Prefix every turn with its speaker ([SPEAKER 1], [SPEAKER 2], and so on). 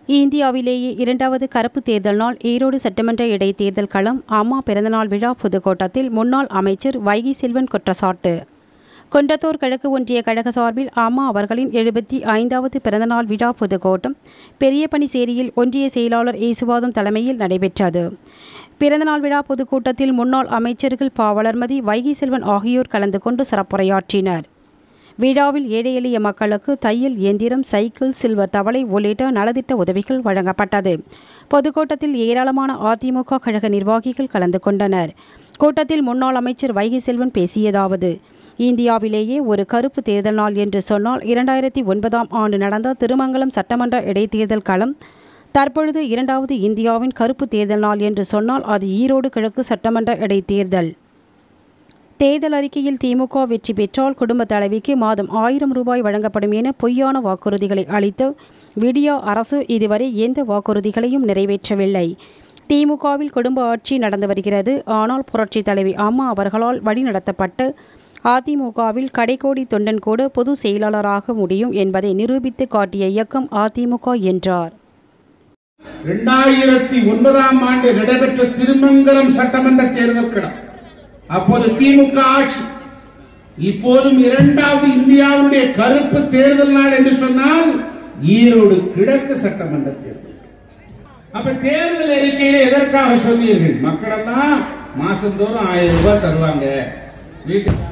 [SPEAKER 1] இந்தியாவிலேயே இரண்டாவது கருப்பு தேர்தல் நாள் ஈரோடு சட்டமன்ற இடைத்தேர்தல் களம் அம்மா பிறந்தநாள் விழா பொதுக்கூட்டத்தில் முன்னாள் அமைச்சர் வைகை செல்வன் குற்றச்சாட்டு குன்றத்தூர் கிழக்கு ஒன்றிய கழக சார்பில் அம்மா அவர்களின் எழுபத்தி ஐந்தாவது பிறந்தநாள் விழா பொதுக்கூட்டம் பெரியபணிசேரியில் ஒன்றிய செயலாளர் ஏசுவாதம் தலைமையில் நடைபெற்றது பிறந்தநாள் விழா பொதுக்கூட்டத்தில் முன்னாள் அமைச்சர்கள் பா வளர்மதி வைகை செல்வன் ஆகியோர் கலந்து கொண்டு சிறப்புரையாற்றினர் விழாவில் ஏழை எளிய மக்களுக்கு தையல் இயந்திரம் சைக்கிள் சில்வர் தவளை உள்ளிட்ட நலத்திட்ட உதவிகள் வழங்கப்பட்டது பொதுக்கூட்டத்தில் ஏராளமான அதிமுக கழக நிர்வாகிகள் கலந்து கொண்டனர் கூட்டத்தில் முன்னாள் அமைச்சர் வைகை செல்வன் பேசியதாவது இந்தியாவிலேயே ஒரு கருப்பு தேர்தல் நாள் என்று சொன்னால் இரண்டாயிரத்தி ஒன்பதாம் ஆண்டு நடந்த திருமங்கலம் சட்டமன்ற இடைத்தேர்தல் களம் தற்பொழுது இரண்டாவது இந்தியாவின் கருப்பு தேர்தல் நாள் என்று சொன்னால் அது ஈரோடு கிழக்கு சட்டமன்ற இடைத்தேர்தல் தேர்தல் அறிக்கையில் திமுக வெற்றி பெற்றால் குடும்ப தலைவிக்கு மாதம் ஆயிரம் ரூபாய் வழங்கப்படும் என பொய்யான வாக்குறுதிகளை அளித்து விடியா அரசு இதுவரை எந்த வாக்குறுதிகளையும் நிறைவேற்றவில்லை திமுகவில் குடும்ப ஆட்சி நடந்து வருகிறது ஆனால் புரட்சி தலைவி அம்மா அவர்களால் வழிநடத்தப்பட்டு அதிமுகவில் கடைக்கோடி தொண்டன் கூட பொது செயலாளராக முடியும் என்பதை நிரூபித்து காட்டிய இயக்கம் அதிமுக என்றார்
[SPEAKER 2] இரண்டாயிரத்தி ஒன்பதாம் ஆண்டு நடைபெற்ற திருமங்கலம் சட்டமன்ற தேர்தல் களம் அப்போது திமுக ஆட்சி இப்போதும் இரண்டாவது இந்தியாவுடைய கருப்பு தேர்தல் நாள் என்று சொன்னால் ஈரோடு கிழக்கு சட்டமன்ற தேர்தல் அப்ப தேர்தல் அறிக்கையில எதற்காக சொன்னீர்கள் மக்கள் எல்லாம் மாசந்தோறும் ஆயிரம் ரூபாய் தருவாங்க வீட்டுக்கு